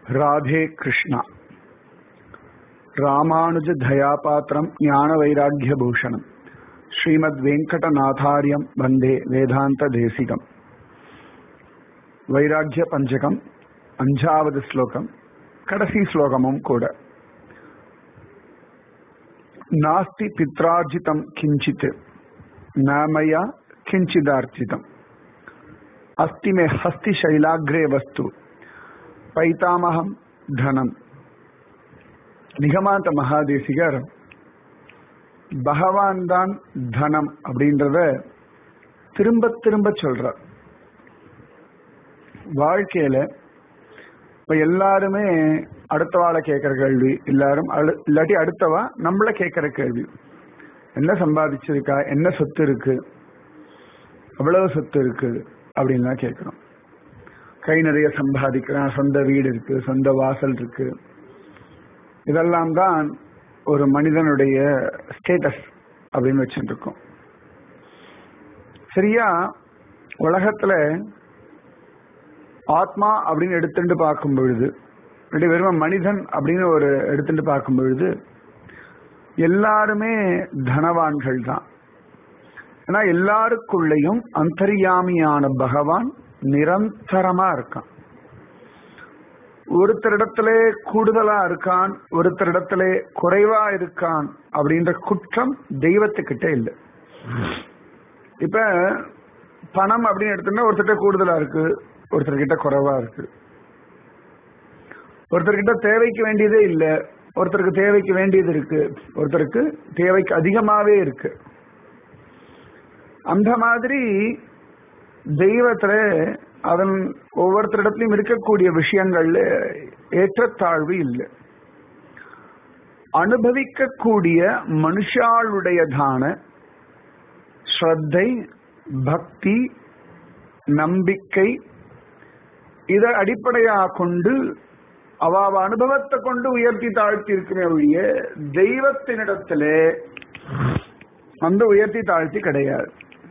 ராதே கிருஷ்ணா ராமானுஜ தயாபாத்திரம் ஞான வைராக்கிய பூஷணம் ஸ்ரீமத் வெங்கடநாதாரியம் வந்தே வேதாந்த தேசிகம் வைராக்கிய பஞ்சகம் அஞ்சாவது ஸ்லோகம் கடைசி ஸ்லோகமும் கூட நாஸ்தி பித்ரார்ஜிதம் கிஞ்சித் நாமயா கிஞ்சிதார்ஜிதம் अस्ति मे हस्ति शैलाग्रे वस्तु பைத்தாமகம் தனம் நிகமாந்த மகாதேசிகர் பகவான் தான் தனம் அப்படின்றத திரும்ப திரும்ப சொல்றார் வாழ்க்கையில இப்ப எல்லாருமே அடுத்தவாளை கேட்கிற கேள்வி எல்லாரும் அழு- இல்லாட்டி அடுத்தவா நம்மள கேட்கிற கேள்வி என்ன சம்பாதிச்சிருக்கா என்ன சொத்து இருக்கு எவ்வளவு சொத்து இருக்கு அப்படின்லாம் கேட்கிறோம் கை நிறைய சம்பாதிக்கிறான் சொந்த வீடு இருக்கு சொந்த வாசல் இருக்கு இதெல்லாம் தான் ஒரு மனிதனுடைய ஸ்டேட்டஸ் அப்படின்னு வச்சுட்டு இருக்கோம் சரியா உலகத்துல ஆத்மா அப்படின்னு எடுத்துட்டு பார்க்கும் பொழுது இல்லாட்டி வெறும் மனிதன் அப்படின்னு ஒரு எடுத்துட்டு பார்க்கும் பொழுது எல்லாருமே தனவான்கள் தான் ஏன்னா எல்லாருக்குள்ளேயும் அந்தர்யாமியான பகவான் நிரந்தரமா இருக்கான் ஒருத்தரிடத்துல கூடுதலா இருக்கான் ஒருத்தரிடத்துல குறைவா இருக்கான் அப்படின்ற குற்றம் தெய்வத்துக்கிட்ட இல்லை இப்ப பணம் அப்படின்னு எடுத்தோம்னா ஒருத்தர்கிட்ட கூடுதலா இருக்கு ஒருத்தர்கிட்ட குறைவா இருக்கு ஒருத்தர்கிட்ட தேவைக்கு வேண்டியதே இல்லை ஒருத்தருக்கு தேவைக்கு வேண்டியது இருக்கு ஒருத்தருக்கு தேவைக்கு அதிகமாவே இருக்கு அந்த மாதிரி தெய்வத்துல அதன் ஒவ்வொருத்தரிடத்திலும் இருக்கக்கூடிய விஷயங்கள்ல ஏற்றத்தாழ்வு இல்லை அனுபவிக்கக்கூடிய மனுஷாளுடையதான ஸ்ரத்தை பக்தி நம்பிக்கை இதை அடிப்படையாக கொண்டு அவ அவ அனுபவத்தை கொண்டு உயர்த்தி தாழ்த்தி இருக்குமே ஒழிய தெய்வத்தினிடத்திலே அந்த உயர்த்தி தாழ்த்தி கிடையாது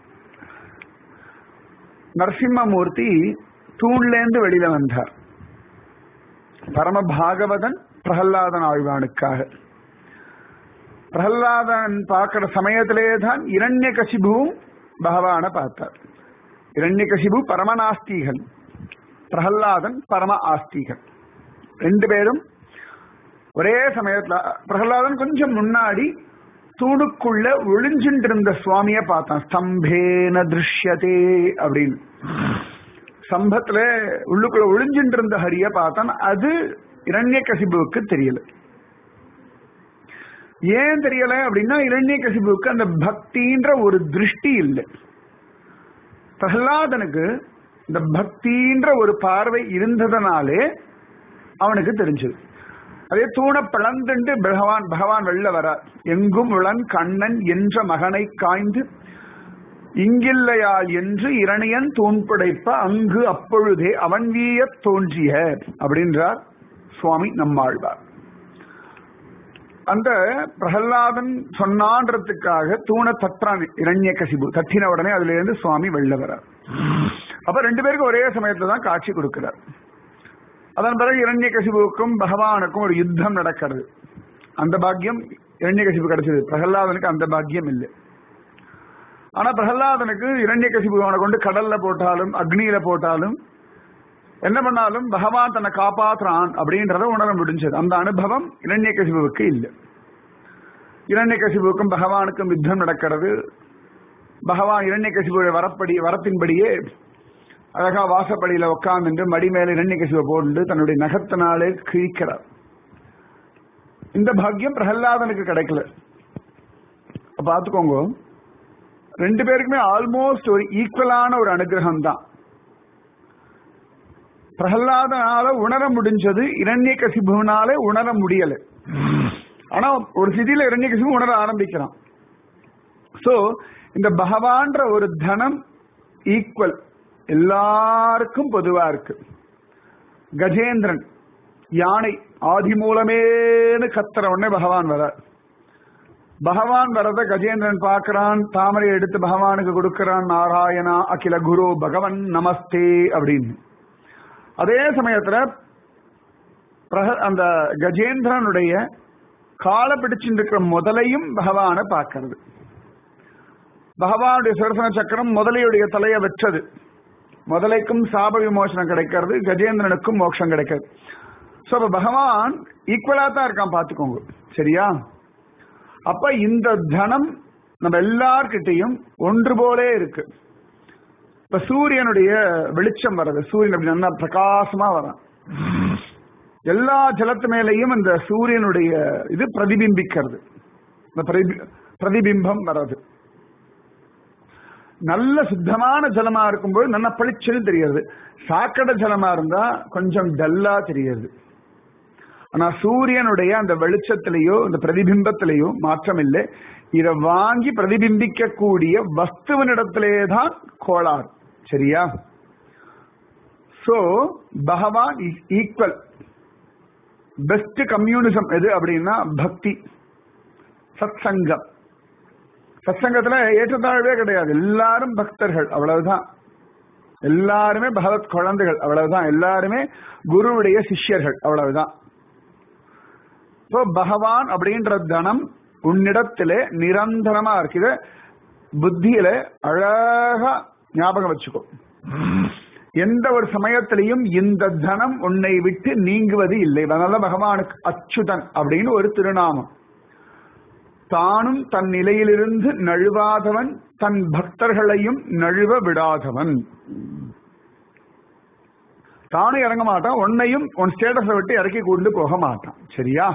நரசிம்மமூர்த்தி தூண்லேந்து வெளியில வந்தார் பரம பாகவதன் பிரகல்லாதன் ஆழ்வானுக்காக பிரகல்லாதன் பார்க்கிற சமயத்திலே தான் இரண்ய கசிபுவும் பகவான பார்த்தார் இரண்ய கசிபு பரமநாஸ்திகன் பிரகல்லாதன் பரம ஆஸ்திகன் ரெண்டு பேரும் ஒரே சமயத்துல பிரகலாதன் கொஞ்சம் முன்னாடி தூணுக்குள்ள ஒளிஞ்சுட்டு இருந்த சுவாமிய பார்த்தான் ஸ்தம்பேன திருஷ்யதே அப்படின்னு ஸ்தம்பத்துல உள்ளுக்குள்ள ஒளிஞ்சுட்டு இருந்த ஹரிய பார்த்தான் அது இரண்ய கசிபுவுக்கு தெரியல ஏன் தெரியல அப்படின்னா இரண்ய கசிபுவுக்கு அந்த பக்தின்ற ஒரு திருஷ்டி இல்லை பிரகலாதனுக்கு இந்த பக்தின்ற ஒரு பார்வை இருந்ததனாலே அவனுக்கு தெரிஞ்சது அதே தூண பிளந்துண்டு பகவான் பகவான் வெளில வர எங்கும் உளன் கண்ணன் என்ற மகனை காய்ந்து இங்கில்லையா என்று இரணியன் தூண் படைப்ப அங்கு அப்பொழுதே அவன் வீய தோன்றிய அப்படின்றார் சுவாமி நம்மாழ்வார் அந்த பிரகலாதன் சொன்னான்றதுக்காக தூண தற்றான் இரண்ய கசிபு தட்டின உடனே அதுல இருந்து சுவாமி வெளில வரார் அப்ப ரெண்டு பேருக்கும் ஒரே சமயத்துல தான் காட்சி கொடுக்கிறார் அதன் பிறகு இரண்யகசிபுவுக்கும் பகவானுக்கும் ஒரு யுத்தம் நடக்கிறது அந்த பாக்கியம் இரண்யகசிபு கிடைச்சது பிரகலாதனுக்கு அந்த பாக்கியம் இல்லை ஆனா பிரகலாதனுக்கு இரண்யகசிபு அவனை கொண்டு கடல்ல போட்டாலும் அக்னியில போட்டாலும் என்ன பண்ணாலும் பகவான் தன்னை காப்பாற்றுறான் அப்படின்றத உணர முடிஞ்சது அந்த அனுபவம் இரண்யகசிபுவுக்கு இல்லை இரண்யகசிபுவுக்கும் பகவானுக்கும் யுத்தம் நடக்கிறது பகவான் இரண்யகசிபுவை வரப்படி வரத்தின்படியே அழகா வாசப்படியில உட்கார்ந்துட்டு மடி மேல இரண்யகசிவை போட்டு தன்னுடைய நகத்தினாலே கிழிக்கிறார் இந்த பாக்கியம் பிரகலாதனுக்கு கிடைக்கல அப்ப பாத்துக்கோங்க ரெண்டு பேருக்குமே ஆல்மோஸ்ட் ஒரு ஈக்குவலான ஒரு அனுகிரகம் தான் பிரகலாதனால உணர முடிஞ்சது இரண்யகசிபுனாலே உணர முடியல ஆனா ஒரு சிதியில இரண்யகசிபு உணர ஆரம்பிக்கிறான் சோ இந்த பகவான்ற ஒரு தனம் ஈக்குவல் எல்லாருக்கும் பொதுவா இருக்கு கஜேந்திரன் யானை ஆதி மூலமேனு கத்துற உடனே பகவான் வர பகவான் வரத கஜேந்திரன் பார்க்கறான் தாமரை எடுத்து பகவானுக்கு கொடுக்கறான் நாராயணா அகில குரு பகவன் நமஸ்தே அப்படின்னு அதே சமயத்துல பிரக- அந்த கஜேந்திரனுடைய காலை பிடிச்சிட்டு இருக்கிற முதலையும் பகவானை பார்க்கிறது பகவானுடைய சுதர்சன சக்கரம் முதலையுடைய தலையை வெற்றது முதலைக்கும் சாப விமோசனம் கிடைக்கிறது கஜேந்திரனுக்கும் மோட்சம் கிடைக்கிறது சோ அப்ப பகவான் ஈக்குவலா தான் இருக்கான் பாத்துக்கோங்க சரியா அப்ப இந்த தனம் நம்ம எல்லார்கிட்டையும் ஒன்று போலே இருக்கு இப்ப சூரியனுடைய வெளிச்சம் வர்றது சூரியன் அப்படி நல்லா பிரகாசமா வரான் எல்லா ஜலத்து மேலேயும் இந்த சூரியனுடைய இது பிரதிபிம்பிக்கிறது இந்த பிரதிபி- பிரதிபிம்பம் வர்றது நல்ல சுத்தமான ஜலமா இருக்கும்போது நல்ல பளிச்சுன்னு தெரியுது சாக்கடை ஜலமா இருந்தா கொஞ்சம் டல்லா தெரியுது ஆனா சூரியனுடைய அந்த வெளிச்சத்திலேயோ இந்த பிரதிபிம்பத்திலேயோ மாற்றம் இல்லை இத வாங்கி பிரதிபிம்பிக்க கூடிய வஸ்துவனிடத்திலே தான் கோளாறு சரியா சோ பகவான் இஸ் ஈக்குவல் பெஸ்ட் கம்யூனிசம் எது அப்படின்னா பக்தி சத்சங்கம் சத்சங்கத்துல ஏற்றத்தாழ்வே கிடையாது எல்லாரும் பக்தர்கள் அவ்வளவுதான் எல்லாருமே பகவத் குழந்தைகள் அவ்வளவுதான் எல்லாருமே குருவுடைய சிஷ்யர்கள் அவ்வளவுதான் சோ பகவான் அப்படின்ற தனம் உன்னிடத்திலே நிரந்தரமா இருக்கு இத புத்தியில அழகா ஞாபகம் வச்சுக்கோ எந்த ஒரு சமயத்திலையும் இந்த தனம் உன்னை விட்டு நீங்குவது இல்லை அதனால பகவானுக்கு அச்சுதன் அப்படின்னு ஒரு திருநாமம் தானும் தன் நிலையிலிருந்து நழுவாதவன் தன் பக்தர்களையும் நழுவ விடாதவன் தானும் இறங்க மாட்டான் உன்னையும் உன் ஸ்டேட்டஸை விட்டு இறக்கி கொண்டு போக மாட்டான் சரியா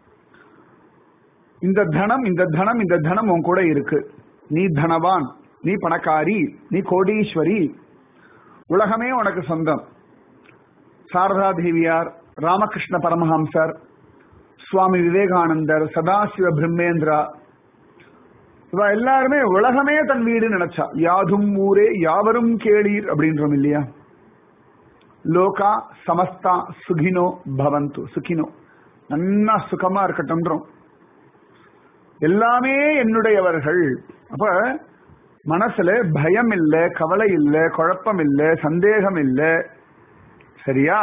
இந்த தனம் இந்த தனம் இந்த தனம் உன் கூட இருக்கு நீ தனவான் நீ பணக்காரி நீ கோடீஸ்வரி உலகமே உனக்கு சொந்தம் சாரதா தேவியார் ராமகிருஷ்ண பரமஹம்சர் சுவாமி விவேகானந்தர் சதாசிவ பிரம்மேந்திரா இவ எல்லாருமே உலகமே தன் வீடு நினைச்சா யாதும் ஊரே யாவரும் கேளீர் அப்படின்றோம் இல்லையா லோகா சமஸ்தா சுகினோ பவந்து சுகினோ நன்னா சுகமா இருக்கட்டும்ன்றோம் எல்லாமே என்னுடையவர்கள் அப்ப மனசுல பயம் இல்ல கவலை இல்ல குழப்பம் இல்ல சந்தேகம் இல்ல சரியா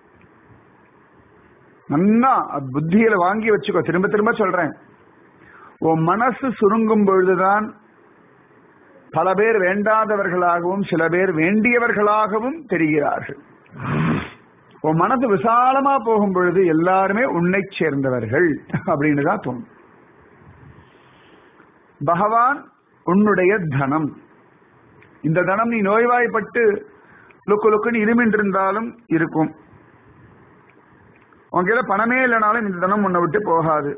நன்னா அது புத்தியில வாங்கி வச்சுக்கோ திரும்ப திரும்ப சொல்றேன் உன் மனசு சுருங்கும் பொழுதுதான் பல பேர் வேண்டாதவர்களாகவும் சில பேர் வேண்டியவர்களாகவும் தெரிகிறார்கள் உன் மனசு விசாலமா போகும் பொழுது எல்லாருமே உன்னை சேர்ந்தவர்கள் அப்படின்னு தான் தோணும் பகவான் உன்னுடைய தனம் இந்த தனம் நீ நோய்வாய்ப்பட்டு லுக்கு லுக்குன்னு இருமின்றிருந்தாலும் இருக்கும் உன்கிட்ட பணமே இல்லைனாலும் இந்த தனம் உன்னை விட்டு போகாது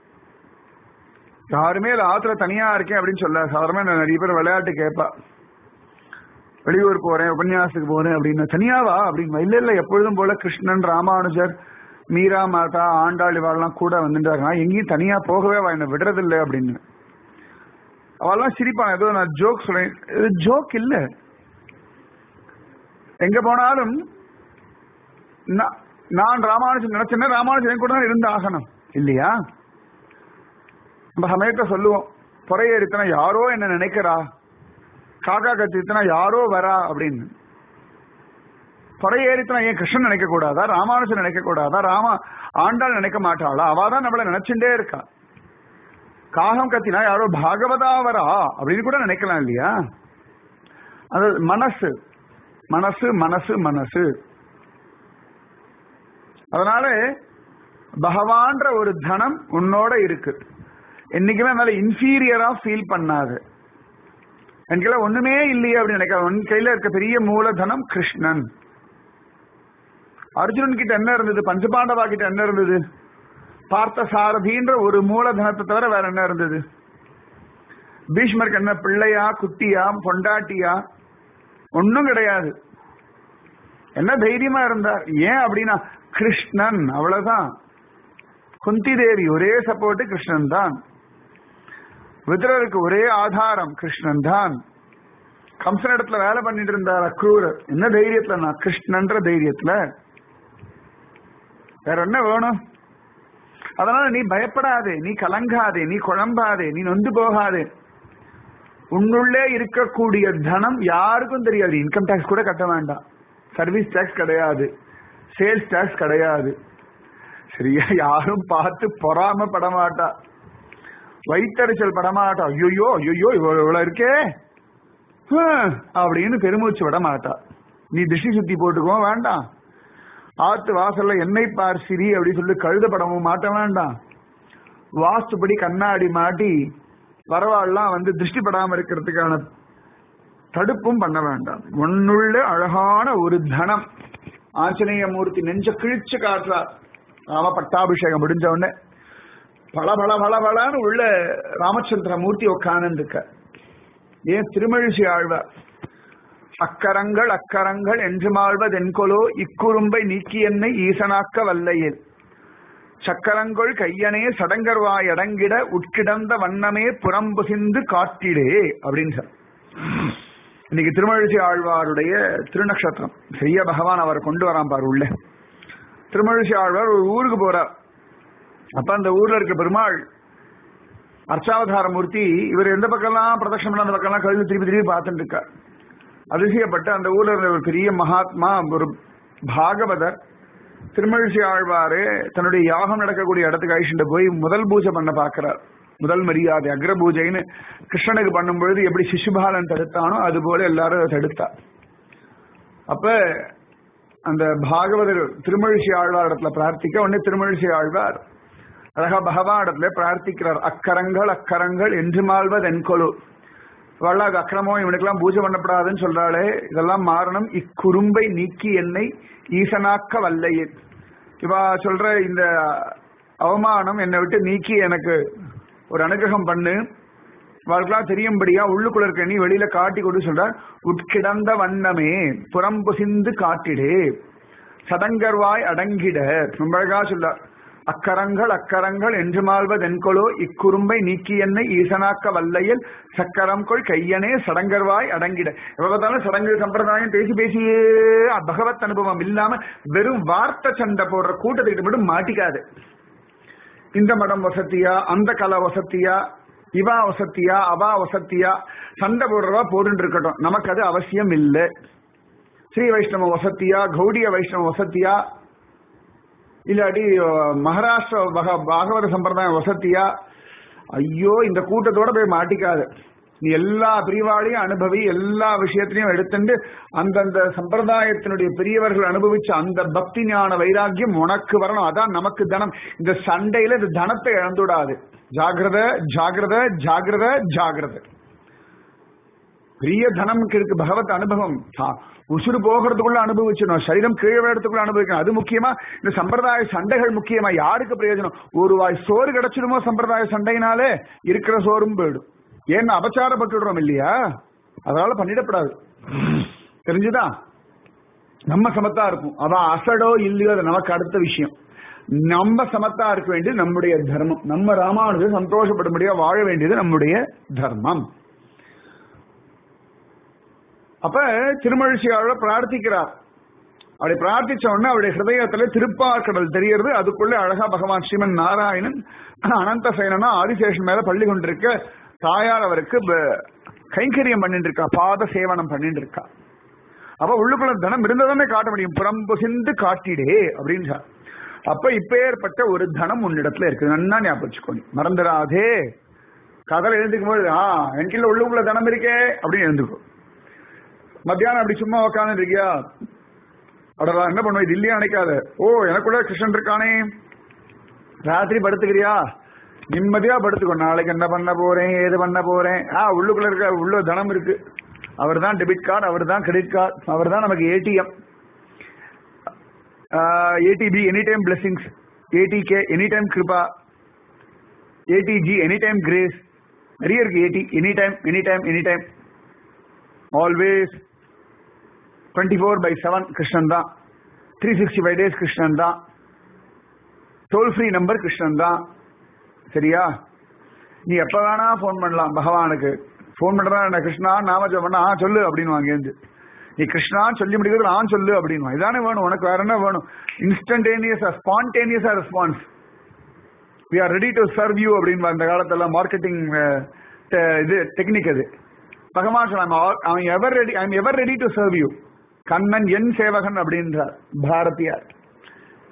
யாருமே இல்ல ஆத்துல தனியா இருக்கேன் அப்படின்னு சொல்ல சாதாரணமா நான் நிறைய பேர் விளையாட்டு கேட்பா வெளியூர் போறேன் உபன்யாசத்துக்கு போறேன் அப்படின்னு தனியாவா அப்படின்னு இல்ல இல்ல எப்பொழுதும் போல கிருஷ்ணன் ராமானுஜர் மீரா மாதா ஆண்டாள் இவாள்லாம் கூட வந்துட்டாங்க எங்கேயும் தனியா போகவே வா என்ன விடுறதில்லை அப்படின்னு அவெல்லாம் சிரிப்பான் ஏதோ நான் ஜோக் சொல்றேன் இது ஜோக் இல்ல எங்க போனாலும் நான் நான் ராமானுஜன் நினைச்சேன்னா ராமானுஜன் என் கூட தான் இருந்து ஆகணும் இல்லையா நம்ம சமயத்தை சொல்லுவோம் புறையேறித்தனா யாரோ என்ன நினைக்கிறா காக்கா கத்தித்தனா யாரோ வரா அப்படின்னு புறையேறித்தனா ஏன் கிருஷ்ணன் நினைக்க கூடாதா ராமானுஜன் நினைக்க கூடாதா ராமா ஆண்டாள் நினைக்க மாட்டாளா அவ தான் நம்மள நினைச்சுட்டே இருக்கா காகம் கத்தினா யாரோ பாகவதா வரா அப்படின்னு கூட நினைக்கலாம் இல்லையா அது மனசு மனசு மனசு மனசு அதனால பகவான்ற ஒரு தனம் உன்னோட இருக்கு என்னைக்குமே அதனால இன்ஃபீரியரா ஃபீல் பண்ணாது என்கிட்ட ஒண்ணுமே இல்லையே அப்படின்னு நினைக்காது உன் கையில இருக்க பெரிய மூலதனம் கிருஷ்ணன் அர்ஜுனன் கிட்ட என்ன இருந்தது பஞ்சபாண்டவா கிட்ட என்ன இருந்தது பார்த்த சாரதின்ற ஒரு மூலதனத்தை தவிர வேற என்ன இருந்தது பீஷ்மருக்கு என்ன பிள்ளையா குட்டியா பொண்டாட்டியா ஒன்னும் கிடையாது என்ன தைரியமா இருந்தார் ஏன் அப்படின்னா கிருஷ்ணன் அவ்வளவுதான் குந்தி தேவி ஒரே சப்போர்ட் கிருஷ்ணன் தான் விதுரருக்கு ஒரே ஆதாரம் கிருஷ்ணன் தான் கம்சன் இடத்துல வேலை பண்ணிட்டு இருந்தார் அக்ரூரர் என்ன தைரியத்துல நான் கிருஷ்ணன்ற தைரியத்துல வேற என்ன வேணும் அதனால நீ பயப்படாதே நீ கலங்காதே நீ குழம்பாதே நீ நொந்து போகாதே உன்னுள்ளே இருக்கக்கூடிய தனம் யாருக்கும் தெரியாது இன்கம் டாக்ஸ் கூட கட்ட வேண்டாம் சர்வீஸ் டாக்ஸ் கிடையாது சேல்ஸ் டாக்ஸ் கிடையாது சரியா யாரும் பார்த்து பொறாம படமாட்டா வயிற்றறிச்சல் படமாட்டா ஐயோ ஐயோ இவ்வளவு இருக்கே ஹம், அப்படின்னு பெருமூச்சு விட மாட்டா நீ திருஷ்டி சுத்தி போட்டுக்கோ வேண்டாம் ஆத்து வாசல்ல எண்ணெய் பார் சிரி அப்படின்னு சொல்லி கழுத படமும் மாட்ட வேண்டாம் வாஸ்துபடி கண்ணாடி மாட்டி வரவாள்லாம் வந்து திருஷ்டி படாம இருக்கிறதுக்கான தடுப்பும் பண்ண வேண்டாம் ஒன்னுள்ள அழகான ஒரு தனம் ஆஞ்சநேய மூர்த்தி நெஞ்ச கிழிச்சு காட்டுறார் ராம பட்டாபிஷேகம் முடிஞ்ச உடனே பல பல பல பலன்னு உள்ள ராமச்சந்திர மூர்த்தி உட்கார்ந்து இருக்க ஏன் திருமழிசை ஆழ்வார் அக்கரங்கள் அக்கரங்கள் என்று மாழ்வதென்கொலோ இக்குறும்பை நீக்கி என்னை ஈசனாக்க வல்லையேல் சக்கரங்கொள் கையனே சடங்கர்வாய் அடங்கிட உட்கிடந்த வண்ணமே புறம்புசிந்து காட்டிடே அப்படின்னு சார் இன்னைக்கு திருமழிசை ஆழ்வாருடைய திருநக்ஷத்திரம் சரியா பகவான் அவர் கொண்டு வரான் பாரு உள்ள திருமழிசை ஆழ்வார் ஒரு ஊருக்கு போறார் அப்ப அந்த ஊர்ல இருக்க பெருமாள் அர்ச்சாவதார மூர்த்தி இவர் எந்த பக்கம்லாம் பிரதட்சணம் பண்ண அந்த பக்கம்லாம் கழுவி திருப்பி திருப்பி பார்த்துட்டு இருக்கார் அதிசயப்பட்டு அந்த ஊர்ல இருந்த ஒரு பெரிய மகாத்மா ஒரு பாகவதர் திருமழிசை ஆழ்வாரு தன்னுடைய யாகம் நடக்கக்கூடிய இடத்துக்கு அழிச்சுட்டு போய் முதல் பூஜை பண்ண பார்க்கிறார் முதல் மரியாதை அக்ர பூஜைன்னு கிருஷ்ணனுக்கு பண்ணும் பொழுது எப்படி சிசுபாலன் தடுத்தானோ அது போல எல்லாரும் அதை தடுத்தா அப்ப அந்த பாகவதர் திருமழிசை ஆழ்வார் இடத்துல பிரார்த்திக்க உடனே திருமழிசை ஆழ்வார் அழகா பகவான் இடத்துல பிரார்த்திக்கிறார் அக்கரங்கள் அக்கரங்கள் என்று மாழ்வது என்கொலு வள்ள அது அக்கிரமோ இவனுக்கெல்லாம் பூஜை பண்ணப்படாதுன்னு சொல்றாளே இதெல்லாம் மாறணும் இக்குறும்பை நீக்கி என்னை ஈசனாக்க வல்லையே இவா சொல்ற இந்த அவமானம் என்னை விட்டு நீக்கி எனக்கு ஒரு அனுகிரகம் பண்ணு வாழ்க்கெல்லாம் தெரியும்படியா உள்ளுக்குள்ள இருக்க நீ வெளியில காட்டி கொண்டு சொல்ற உட்கிடந்த வண்ணமே புறம் புசிந்து காட்டிடே சதங்கர்வாய் அடங்கிட ரொம்ப அழகா சொல்றார் அக்கரங்கள் அக்கரங்கள் என்று மாழ்வதென்கொலோ இக்குறும்பை நீக்கி என்னை ஈசனாக்க வல்லையில் சக்கரம் கொள் கையனே சடங்கர்வாய் அடங்கிட எப்ப பார்த்தாலும் சடங்கு சம்பிரதாயம் பேசி பேசியே பகவத் அனுபவம் இல்லாம வெறும் வார்த்தை சண்டை போடுற கூட்டத்துக்கிட்ட மட்டும் மாட்டிக்காது இந்த மடம் வசதியா அந்த கலை வசதியா இவா வசதியா அவா வசதியா சண்டை போடுறவா போட்டு இருக்கட்டும் நமக்கு அது அவசியம் இல்லை ஸ்ரீ வைஷ்ணவ வசதியா கௌடிய வைஷ்ணவ வசதியா இல்லாட்டி அஹ், மகாராஷ்டிர பக- பாகவத சம்பிரதாயம் வசதியா ஐயோ இந்த கூட்டத்தோட போய் மாட்டிக்காது நீ எல்லா பிரிவாளையும் அனுபவி எல்லா விஷயத்திலையும் எடுத்துட்டு அந்தந்த சம்பிரதாயத்தினுடைய பெரியவர்கள் அனுபவிச்ச அந்த பக்தி ஞான வைராக்கியம் உனக்கு வரணும் அதான் நமக்கு தனம் இந்த சண்டையில இந்த தனத்தை இழந்துடாது ஜாகிரத ஜாகிரத ஜாகிரத ஜாகிரத பெரிய தனம் இருக்கு பகவத் அனுபவம் சா- உசுறு போகிறதுக்குள்ள அனுபவிச்சணும் சரீரம் கீழே விழறதுக்குள்ள அனுபவிக்கணும் அது முக்கியமா இந்த சம்பிரதாய சண்டைகள் முக்கியமா யாருக்கு பிரயோஜனம் ஒரு வாய் சோறு கிடைச்சிடுமோ சம்பிரதாய சண்டையினாலே இருக்கிற சோறும் போயிடும் ஏன்னா அபச்சாரப்பட்டுடுறோம் இல்லையா அதனால பண்ணிடப்படாது தெரிஞ்சுதா நம்ம சமத்தா இருக்கும் அதான் அசடோ இல்லையோ அது நமக்கு அடுத்த விஷயம் நம்ம சமத்தா இருக்க வேண்டியது நம்முடைய தர்மம் நம்ம ராமானுஜர் சந்தோஷப்படும்படியா வாழ வேண்டியது நம்முடைய தர்மம் அப்ப திருமழிசையாளர் பிரார்த்திக்கிறார் அப்படி பிரார்த்திச்ச உடனே அவருடைய ஹிருதயத்துல திருப்பார்கடல் தெரியறது அதுக்குள்ள அழகா பகவான் ஸ்ரீமன் நாராயணன் அனந்த சேனனா ஆதிசேஷன் மேல பள்ளி கொண்டிருக்க தாயார் அவருக்கு ப- கைங்கரியம் பண்ணிட்டு இருக்கா பாத சேவனம் பண்ணிட்டு இருக்கா அப்ப உள்ளுக்குள்ள தனம் இருந்ததானே காட்ட முடியும் புறம்பு சிந்து காட்டிடே அப்படின்னு சொன்னார். அப்ப இப்பேற்பட்ட ஒரு தனம் உன்னிடத்துல இருக்கு நன்னா ஞாபகம் வச்சுக்கோ நீ. மறந்துடாதே கதல எழுந்துக்கும் போது ஆ என்கிட்ட உள்ளுக்குள்ள தனம் இருக்கே அப்படின்னு எழுந்துக்கோ மத்தியானம் அப்படி சும்மா உக்காந்து இருக்கியா அடடா என்ன பண்ணுவோம் இது இல்லையா நினைக்காத ஓ எனக்குள்ள கிருஷ்ணன் இருக்கானே ராத்திரி படுத்துக்கிறியா நிம்மதியா படுத்துக்கோ நாளைக்கு என்ன பண்ண போறேன் ஏது பண்ண போறேன் ஆ உள்ளுக்குள்ள இருக்க உள்ள தனம் இருக்கு அவர் தான் டெபிட் கார்டு அவர் தான் கிரெடிட் கார்டு அவர் தான் நமக்கு ATM ATP any time blessings ATK any time கிருபா ஏடிஜி எனி டைம் கிரேஸ் நிறைய இருக்கு AT any time any time any time always twenty four by seven Krishnan தான் three sixty five days Krishnan தான் டோல் ஃப்ரீ நம்பர் கிருஷ்ணன் தான் சரியா நீ எப்ப வேணா ஃபோன் பண்ணலாம் பகவானுக்கு ஃபோன் பண்றதா என்ன கிருஷ்ணா நாம பண்ணா ஆ சொல்லு அப்படின்னு அங்கேருந்து நீ கிருஷ்ணான்னு சொல்லி முடிக்கிறது நான் சொல்லு அப்படின்னு இதானே வேணும் உனக்கு வேற என்ன வேணும் இன்ஸ்டன்டேனியஸா ஸ்பான்டேனியஸா response we are ready to serve you அப்படின்னு அந்த காலத்துல மார்க்கெட்டிங் இது டெக்னிக் அது பகவான் சொன்னான் அவன் ever ready I ever ready to serve you Kannan என் சேவகன் அப்படின்றார் Bharathiyar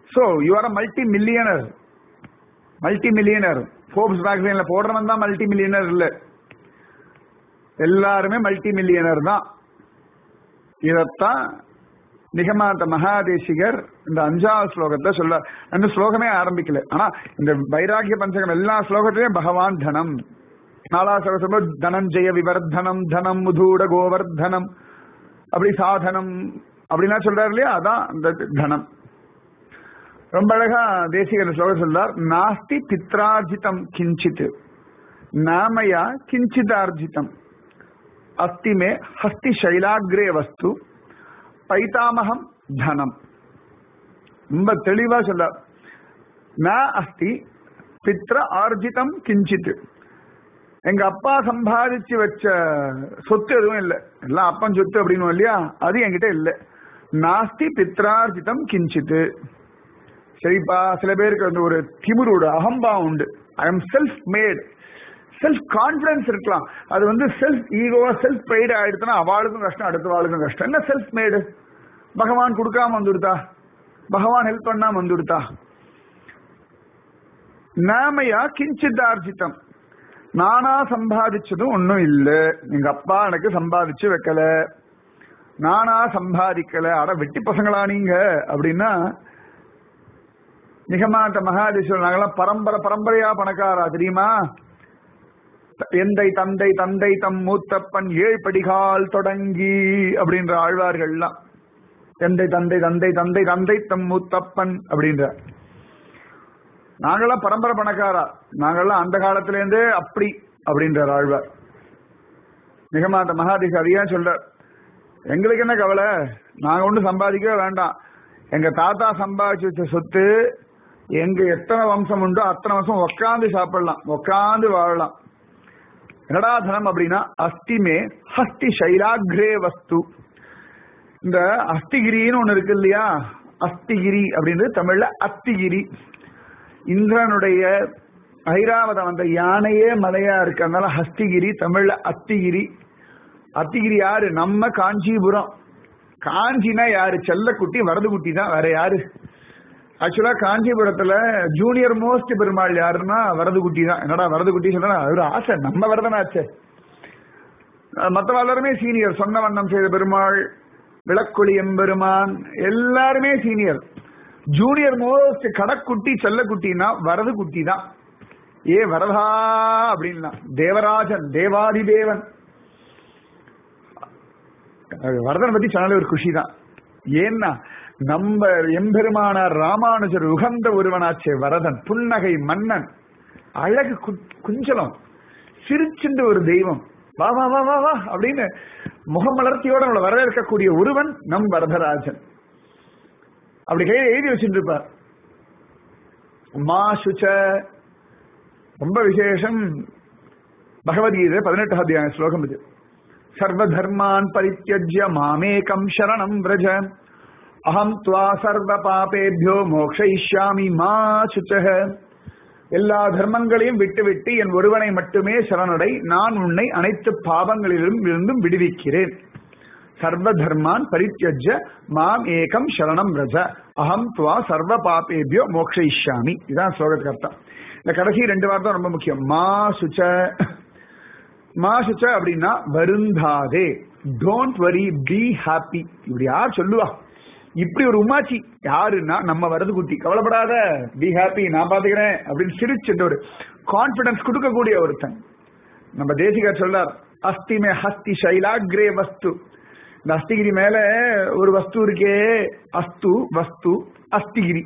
so you are a multi millionaire multi millionaire Forbes மேகசைன்ல போடுறவன் தான் மல்டி மில்லியனர் இல்ல எல்லாருமே மல்டி மில்லியனர் தான் இதத்தான் நிகமாந்த மகாதேசிகர் இந்த அஞ்சாவது ஸ்லோகத்தை சொல்ல அந்த ஸ்லோகமே ஆரம்பிக்கல ஆனா இந்த வைராகிய பஞ்சகம் எல்லா ஸ்லோகத்திலையும் பகவான் தனம் நாலாவது சொல்ல தனஞ்சய விவர்தனம் தனம் முதூட கோவர்தனம் அப்படி சாதனம் அப்படின்னா சொல்றாரு இல்லையா அதான் அந்த தனம் ரொம்ப அழகா தேசிகர் ஸ்லோகம் சொல்றார் நாஸ்தி பித்ரார்ஜிதம் கிஞ்சித் நாமயா கிஞ்சிதார்ஜிதம் அஸ்தி மே ஹஸ்தி சைலாகிரே வஸ்து பைதாமகம் தனம் ரொம்ப தெளிவா சொல்ல ந அஸ்தி பித்ர ஆர்ஜிதம் கிஞ்சித் எங்க அப்பா சம்பாதிச்சு வச்ச சொத்து எதுவும் இல்லை எல்லாம் அப்பன் சொத்து அப்படின்னு இல்லையா அது என்கிட்ட இல்லை நாஸ்தி பித்ரார்ஜிதம் கிஞ்சித்து சரிப்பா சில பேருக்கு வந்து ஒரு திமிரோட அகம்பாவம் உண்டு I am self made self confidence இருக்கலாம் அது வந்து செல்ஃப் ஈகோவா செல்ஃப் ப்ரைட் ஆயிடுச்சுன்னா அவளுக்கும் கஷ்டம் அடுத்த வாளுக்கும் கஷ்டம் என்ன செல்ஃப் மேடு பகவான் கொடுக்காம வந்துடுதா பகவான் ஹெல்ப் பண்ணாம வந்துடுதா நாமையா கிஞ்சிதார்ஜிதம் நானா சம்பாதிச்சதும் ஒன்னும் இல்ல எங்க அப்பா எனக்கு சம்பாதிச்சு வைக்கல நானா சம்பாதிக்கல அட வெட்டி பசங்களா நீங்க அப்படின்னா நிகமாந்த மகாதேஸ்வரர் நாங்கெல்லாம் பரம்பரை பரம்பரையா பணக்காரா தெரியுமா எந்தை தந்தை தந்தை தம் மூத்தப்பன் ஏழு படிகால் தொடங்கி அப்படின்ற ஆழ்வார்கள்லாம் எந்தை தந்தை தந்தை தந்தை தந்தை தம் மூத்தப்பன் அப்படின்ற நாங்கெல்லாம் பரம்பரை பணக்காரா நாங்கெல்லாம் அந்த காலத்துல இருந்தே அப்படி அப்படின்றார் ஆழ்வார் நிகமாந்த மகாதேஷ் அதையா சொல்ற எங்களுக்கு என்ன கவலை நாங்க ஒன்றும் சம்பாதிக்கவே வேண்டாம் எங்க தாத்தா சம்பாதிச்சு வச்ச சொத்து எங்க எத்தனை வம்சம் உண்டோ அத்தனை வருஷம் உக்காந்து சாப்பிடலாம் உக்காந்து வாழலாம் என்னடா தனம் அப்படின்னா அஸ்திமே ஹஸ்தி சைலாகிரே வஸ்து இந்த அஸ்திகிரின்னு ஒண்ணு இருக்கு இல்லையா அஸ்திகிரி அப்படின்றது தமிழ்ல அத்திகிரி இந்திரனுடைய ஐராவதம் அந்த யானையே மலையா இருக்கு அதனால ஹஸ்திகிரி தமிழ்ல அத்திகிரி அத்திகிரி யாரு நம்ம காஞ்சிபுரம் காஞ்சினா யாரு செல்லக்குட்டி வரதுகுட்டி தான் வேற யாரு ஆக்சுவலா காஞ்சிபுரத்துல ஜூனியர் மோஸ்ட் பெருமாள் யாருன்னா வரதுகுட்டி தான் என்னடா வரதுகுட்டி சொன்னா அது ஒரு ஆசை நம்ம வரதனாச்சே மற்ற எல்லாருமே சீனியர் சொன்ன வண்ணம் செய்த பெருமாள் விளக்கொளி எம்பெருமான் எல்லாருமே சீனியர் ஜூனியர் மோஸ்ட் கடக்குட்டி செல்லக்குட்டினா வரது குட்டி தான் ஏ வரதா அப்படின்னா தேவராஜன் தேவாதிதேவன் வரதனை பத்தி சொன்னாலே ஒரு குஷி தான் ஏன்னா நம்ம எம்பெருமானார் ராமானுஜர் உகந்த ஒருவனாச்சே வரதன் புன்னகை மன்னன் அழகு குஞ்சலம் சிரிச்சுண்டு ஒரு தெய்வம் வா வா வா வா வா அப்படின்னு முகமலர்ச்சியோட நம்மளை வரவேற்கக்கூடிய ஒருவன் நம் வரதராஜன் அப்படி கையில எழுதி வச்சுட்டு இருப்பார் மா சுச்ச ரொம்ப விசேஷம் பகவத்கீதை பதினெட்டு அத்தியாய ஸ்லோகம் இது சர்வ தர்மான் பரித்தியஜ்ய மாமேகம் சரணம் விரஜ அகம் துவா சர்வ பாபேபியோ மோக்ஷயிஷ்யாமி மா சுச்ச எல்லா தர்மங்களையும் விட்டுவிட்டு என் ஒருவனை மட்டுமே சரணடை நான் உன்னை அனைத்து பாவங்களிலும் இருந்தும் விடுவிக்கிறேன் சர்வ தர்மான் பரித்தியஜ மாம் ஏகம் சரணம் ரஜ அகம் துவா சர்வ பாபேபியோ மோக்ஷயிஷ்யாமி இதான் ஸ்லோகத்துக்கு அர்த்தம் இந்த கடைசி ரெண்டு வார்த்தை ரொம்ப முக்கியம் மா சுச்ச மா சுச்ச அப்படின்னா வருந்தாதே டோன்ட் வரி பி ஹாப்பி இப்படி யார் சொல்லுவா இப்படி ஒரு உமாச்சி யாருன்னா நம்ம வரது குட்டி கவலைப்படாத பி ஹாப்பி நான் பாத்துக்கிறேன் அப்படின்னு சிரிச்சுட்டு ஒரு கான்பிடன்ஸ் கொடுக்கக்கூடிய ஒருத்தன் நம்ம தேசிகர் சொல்றார் அஸ்திமே ஹஸ்தி சைலாகிரே வஸ்து இந்த அஸ்திகிரி மேல ஒரு வஸ்து இருக்கே அஸ்து வஸ்து அஸ்திகிரி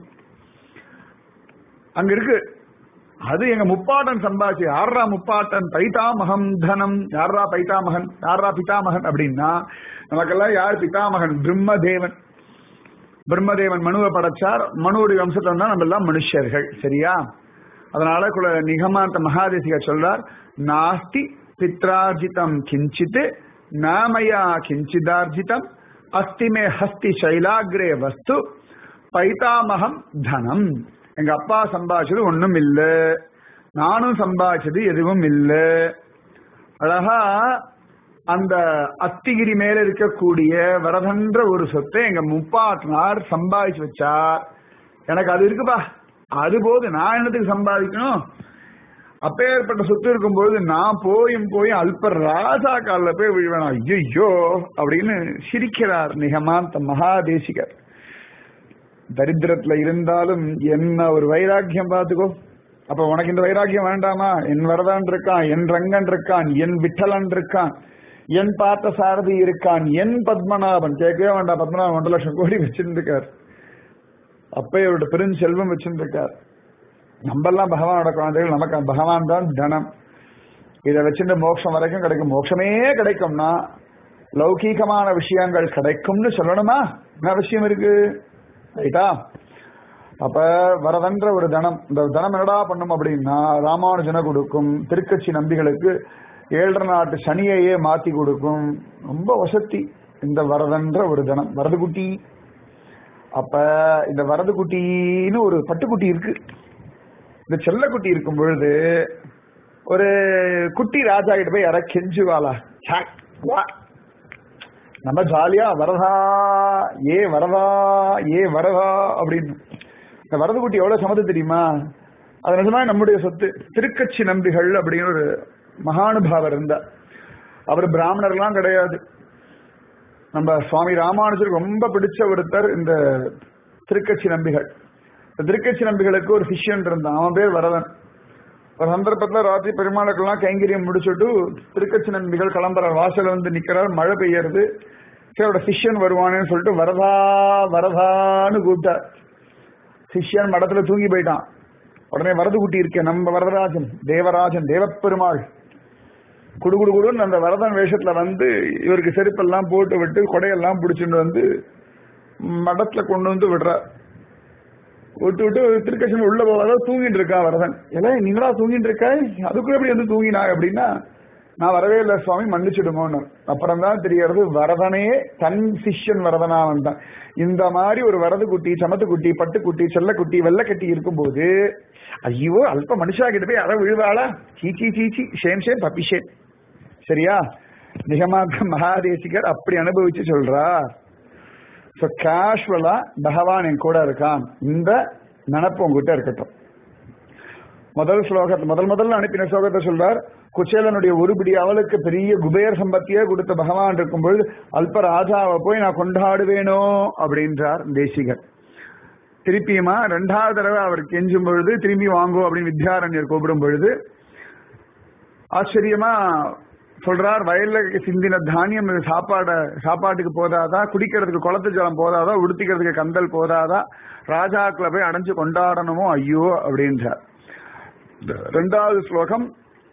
அங்க இருக்கு அது எங்க முப்பாட்டன் சம்பாதிச்சு யாரா முப்பாட்டன் பைதாமகம் தனம் யாரா பைதாமகன் யாரா பிதாமகன் அப்படின்னா நமக்கெல்லாம் யார் பிதாமகன் பிரம்மதேவன் பிரம்மதேவன் மனுவை படைச்சார் மனுவுடைய வம்சத்தை தான் நம்ம எல்லாம் மனுஷர்கள் சரியா அதனால குல நிகமாந்த மகாதேசிக சொல்றார் நாஸ்தி பித்ரார்ஜிதம் கிஞ்சித் நாமயா கிஞ்சிதார்ஜிதம் அஸ்திமே ஹஸ்தி சைலாகிரே வஸ்து பைதாமகம் தனம் எங்க அப்பா சம்பாதிச்சது ஒண்ணும் இல்ல நானும் சம்பாதிச்சது எதுவும் இல்ல அழகா அந்த அத்திகிரி மேல இருக்கக்கூடிய வரதன்ற ஒரு சொத்தை எங்க முப்பாட்டினார் சம்பாதிச்சு வச்சார் எனக்கு அது இருக்குப்பா அது போது நான் என்னத்துக்கு சம்பாதிக்கணும் அப்பேற்பட்ட சொத்து இருக்கும்போது நான் போயும் போய் அல்ப ராஜா காலில் போய் விழுவேன் ஐயோ அப்படின்னு சிரிக்கிறார் நிகமாந்த மகாதேசிகர் தரித்திரத்துல இருந்தாலும் என்ன ஒரு வைராக்கியம் பார்த்துக்கோ அப்ப உனக்கு இந்த வைராக்கியம் வேண்டாமா என் வரதான் இருக்கான் என் ரங்கன் இருக்கான் என் விட்டலன் இருக்கான் என் பார்த்த சாரதி இருக்கான் என் பத்மநாபன் கேட்கவே வேண்டாம் பத்மநாபன் ஒன்றரை லட்சம் கோடி வச்சிருந்திருக்கார் அப்பையோட பெருஞ்செல்வம் வச்சிருந்திருக்கார் நம்ம எல்லாம் பகவானோட குழந்தைகள் நமக்கு பகவான் தான் தனம் இதை வச்சுட்டு மோட்சம் வரைக்கும் கிடைக்கும் மோட்சமே கிடைக்கும்னா லௌகீகமான விஷயங்கள் கிடைக்கும்னு சொல்லணுமா என்ன விஷயம் இருக்கு ரைட்டா அப்ப வரதன்ற ஒரு தனம் இந்த தனம் என்னடா பண்ணும் அப்படின்னா ராமானுஜனை கொடுக்கும் திருக்கட்சி நம்பிகளுக்கு ஏழரை நாட்டு சனியையே மாத்தி கொடுக்கும் ரொம்ப வசதி இந்த வரதன்ற ஒரு தனம் வரதுகுட்டி அப்ப இந்த வரதுகுட்டின்னு ஒரு பட்டுக்குட்டி இருக்கு இந்த செல்லக்குட்டி இருக்கும் பொழுது ஒரு குட்டி ராஜா கிட்ட போய் யாரா கெஞ்சுவாளா சாக், வா நம்ம ஜாலியா வரதா ஏ வரதா ஏ வரதா அப்படின்னு இந்த வரது குட்டி எவ்வளவு சமத்து தெரியுமா அது நிஜமா நம்முடைய சொத்து திருக்கட்சி நம்பிகள் அப்படின்னு ஒரு மகானுபாவர் இருந்தார் அவர் பிராமணர்லாம் கிடையாது நம்ம சுவாமி ராமானுஜருக்கு ரொம்ப பிடிச்ச ஒருத்தர் இந்த திருக்கட்சி நம்பிகள் இந்த திருக்கட்சி நம்பிகளுக்கு ஒரு சிஷ்யன் இருந்தான் அவன் பேர் வரதன் ஒரு சந்தர்ப்பத்துல ராத்திரி பெருமாளுக்கெல்லாம் கைங்கரியம் முடிச்சுட்டு திருக்கட்சி நம்பிகள் கிளம்புற வாசல் வந்து நிக்கிறார் மழை பெய்யறது சரி அவரோட சிஷ்யன் வருவானேன்னு சொல்லிட்டு வரதா வரதான்னு கூப்பிட்டார் சிஷ்யன் மடத்துல தூங்கி போயிட்டான் உடனே வரது குட்டி இருக்கே நம்ம வரதராஜன் தேவராஜன் தேவப்பெருமாள் குடு குடு குடுன்னு அந்த வரதன் வேஷத்துல வந்து இவருக்கு செருப்பெல்லாம் போட்டு விட்டு கொடையெல்லாம் பிடிச்சிட்டு வந்து மடத்துல கொண்டு வந்து விடுறார் விட்டு விட்டு திருக்கட்சன் உள்ள போகாத தூங்கிட்டு இருக்கா வரதன் ஏன்னா நீங்களா தூங்கிட்டு இருக்க அதுக்குள்ள எப்படி வந்து தூங்கினா அப்படின்னா நான் வரவே இல்லை சுவாமி மன்னிச்சிடுமோன்னு அப்புறம் தான் தெரியறது வரதனே தன் சிஷ்யன் வரதனா வந்தான் இந்த மாதிரி ஒரு வரது குட்டி சமத்து குட்டி பட்டுக்குட்டி செல்லக்குட்டி வெள்ளக்கட்டி இருக்கும்போது ஐயோ அல்ப மனுஷா கிட்ட போய் அற விழுவாளா சீச்சி சீச்சி ஷேம் ஷேம் பப்பி ஷேம் சரியா நிகமாக மகாதேசிகர் அப்படி அனுபவிச்சு சொல்றார் ஸோ கேஷுவலா பகவான் என் கூட இருக்கான் இந்த நினப்பு உங்ககிட்ட இருக்கட்டும் முதல் ஸ்லோகத்தை முதல் முதல்ல அனுப்பின ஸ்லோகத்தை சொல்றார் குச்சேலனுடைய ஒருபடி அவளுக்கு பெரிய குபேர் சம்பத்தியே கொடுத்த பகவான் இருக்கும் பொழுது அல்ப ராஜாவை போய் நான் கொண்டாடுவேனோ அப்படின்றார் தேசிகர் திருப்பியுமா ரெண்டாவது தடவை அவர் கெஞ்சும் பொழுது திரும்பி வாங்கோ அப்படின்னு வித்யாரண்யர் கூப்பிடும் பொழுது ஆச்சரியமா சொல்றார் வயல்ல சிந்தின தானியம் இது சாப்பாட சாப்பாட்டுக்கு போதாதா குடிக்கிறதுக்கு குளத்து ஜலம் போதாதா உடுத்திக்கிறதுக்கு கந்தல் போதாதா ராஜாக்களை போய் அடைஞ்சு கொண்டாடணுமோ ஐயோ அப்படின்றார் ரெண்டாவது ஸ்லோகம்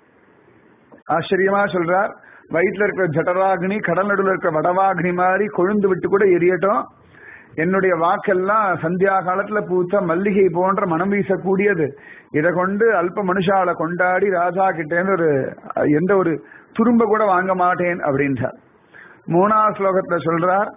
ஆச்சரியமா சொல்றார் வயிற்றுல இருக்கிற ஜடராக்னி கடல் நடுவில் இருக்கிற வடவாக்னி மாதிரி கொழுந்து விட்டு கூட எரியட்டும் என்னுடைய வாக்கெல்லாம் சந்தியா காலத்துல பூத்த மல்லிகை போன்ற மனம் வீசக்கூடியது இதை கொண்டு அல்ப மனுஷால கொண்டாடி ராஜா கிட்டேன்னு ஒரு எந்த ஒரு துரும்ப கூட வாங்க மாட்டேன் அப்படின்றார் மூணாவது ஸ்லோகத்துல சொல்றார்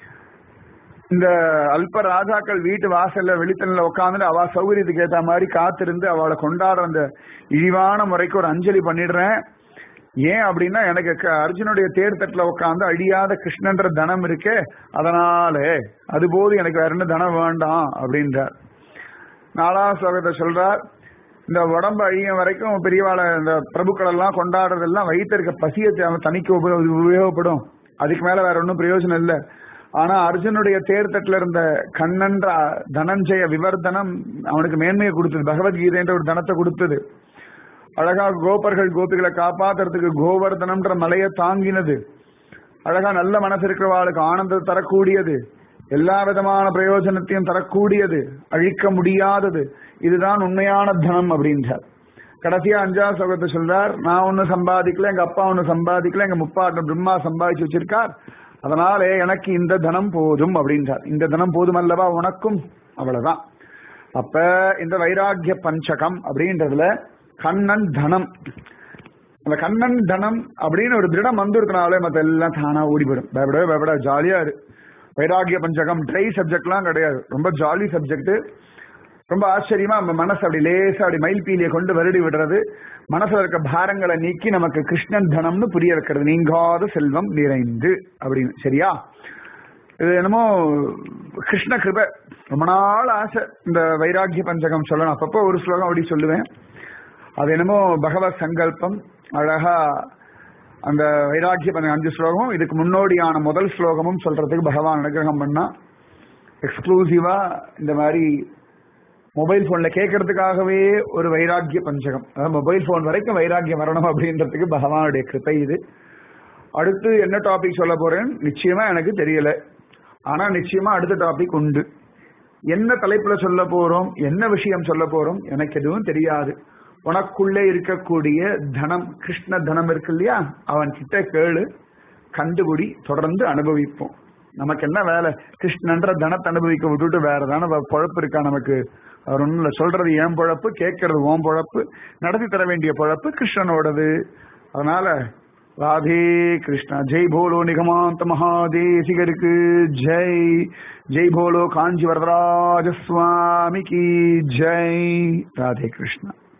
இந்த அல்ப ராஜாக்கள் வீட்டு வாசல்ல வெளித்தனில் உட்காந்துட்டு அவ சௌகரியத்துக்கு ஏத்த மாதிரி காத்திருந்து அவளை கொண்டாடுற அந்த இழிவான முறைக்கு ஒரு அஞ்சலி பண்ணிடுறேன் ஏன் அப்படின்னா எனக்கு க- அர்ஜுனுடைய தேர் தட்டுல உட்காந்து அழியாத கிருஷ்ணன்ற தனம் இருக்கே அதனால அது போது எனக்கு வேற என்ன தனம் வேண்டாம் அப்படின்றார் நாலாவது ஸ்லோகத்தை சொல்றார் இந்த உடம்பு அழியும் வரைக்கும் பெரியவாளை இந்த பிரபுக்கள் எல்லாம் கொண்டாடுறதெல்லாம் வயிற்று இருக்க பசியை த- தணிக்க உப- உபயோகப்படும் அதுக்கு மேல வேற ஒன்றும் பிரயோஜனம் இல்லை ஆனா அர்ஜுனுடைய தேர்தட்டுல இருந்த கண்ணன்ற தனஞ்சய விவர்தனம் அவனுக்கு மேன்மையை கொடுத்தது பகவத்கீதைன்ற ஒரு தனத்தை கொடுத்தது அழகா கோபர்கள் கோபிகளை காப்பாத்துறதுக்கு கோவர்தனம்ன்ற மலையை தாங்கினது அழகா நல்ல மனசு இருக்கிறவாளுக்கு ஆனந்தத்தை தரக்கூடியது எல்லா விதமான பிரயோஜனத்தையும் தரக்கூடியது அழிக்க முடியாதது இதுதான் உண்மையான தனம் அப்படின்றார் கடைசியா அஞ்சாவது சோகத்தை சொல்றார் நான் ஒண்ணு சம்பாதிக்கல எங்க அப்பா ஒண்ணு சம்பாதிக்கல எங்க முப்பாட்டம் பிரம்மா சம்பாதிச்சு வச்சிருக்கார் அதனாலே எனக்கு இந்த தனம் போதும் அப்படின்றார் இந்த தனம் போதும் அல்லவா உனக்கும் அவ்வளவுதான் அப்ப இந்த வைராக்கிய பஞ்சகம் அப்படின்றதுல கண்ணன் தனம் அந்த கண்ணன் தனம் அப்படின்னு ஒரு திருடம் வந்து இருக்கனாலே மத்த எல்லாம் தானா ஓடி போயிடும் பயப்படவே பயப்பட ஜாலியா இரு வைராகிய பஞ்சகம் ட்ரை சப்ஜெக்ட்லாம் கிடையாது ரொம்ப ஜாலி சப்ஜெக்ட் ரொம்ப ஆச்சரியமா நம்ம மனசு அப்படி லேசா அப்படி மயில் பீலியை கொண்டு வருடி விடுறது மனசுல இருக்க பாரங்களை நீக்கி நமக்கு கிருஷ்ணன் தனம்னு புரிய வைக்கிறது நீங்காத செல்வம் நிறைந்து அப்படின்னு சரியா இது என்னமோ கிருஷ்ண கிருப ரொம்ப நாள் ஆசை இந்த வைராக்கிய பஞ்சகம் சொல்லணும் அப்பப்போ ஒரு ஸ்லோகம் அப்படி சொல்லுவேன் அது என்னமோ பகவத் சங்கல்பம் அழகா அந்த வைராக்கிய பஞ்சகம் அஞ்சு ஸ்லோகம் இதுக்கு முன்னோடியான முதல் ஸ்லோகமும் சொல்றதுக்கு பகவான் அனுகிரகம் பண்ணா எக்ஸ்க்ளூசிவா இந்த மாதிரி மொபைல் போன்ல கேட்கறதுக்காகவே ஒரு வைராக்கிய பஞ்சகம் அதாவது மொபைல் போன் வரைக்கும் வைராக்கியம் வரணும் அப்படின்றதுக்கு பகவானுடைய கிருப்பை இது அடுத்து என்ன டாபிக் சொல்ல போறேன் நிச்சயமா எனக்கு தெரியல ஆனா நிச்சயமா அடுத்த டாபிக் உண்டு என்ன தலைப்புல சொல்ல போறோம் என்ன விஷயம் சொல்ல போறோம் எனக்கு எதுவும் தெரியாது உனக்குள்ளே இருக்கக்கூடிய தனம் கிருஷ்ண தனம் இருக்கு இல்லையா அவன் கிட்ட கேளு கண்டுபிடி தொடர்ந்து அனுபவிப்போம் நமக்கு என்ன வேலை கிருஷ்ணன்ற தனத்தை அனுபவிக்க விட்டுட்டு வேற தானே பொழப்பு இருக்கா நமக்கு அவர் ஒன்றும் இல்லை சொல்றது ஏன் பொழப்பு கேட்கறது ஓம் பொழப்பு நடத்தி தர வேண்டிய பொழப்பு கிருஷ்ணனோடது அதனால ராதே கிருஷ்ணா ஜெய் போலோ நிகமாந்த மகாதேசிகருக்கு ஜெய் ஜெய் போலோ காஞ்சி வரதராஜ சுவாமிக்கு ஜெய் ராதே கிருஷ்ணா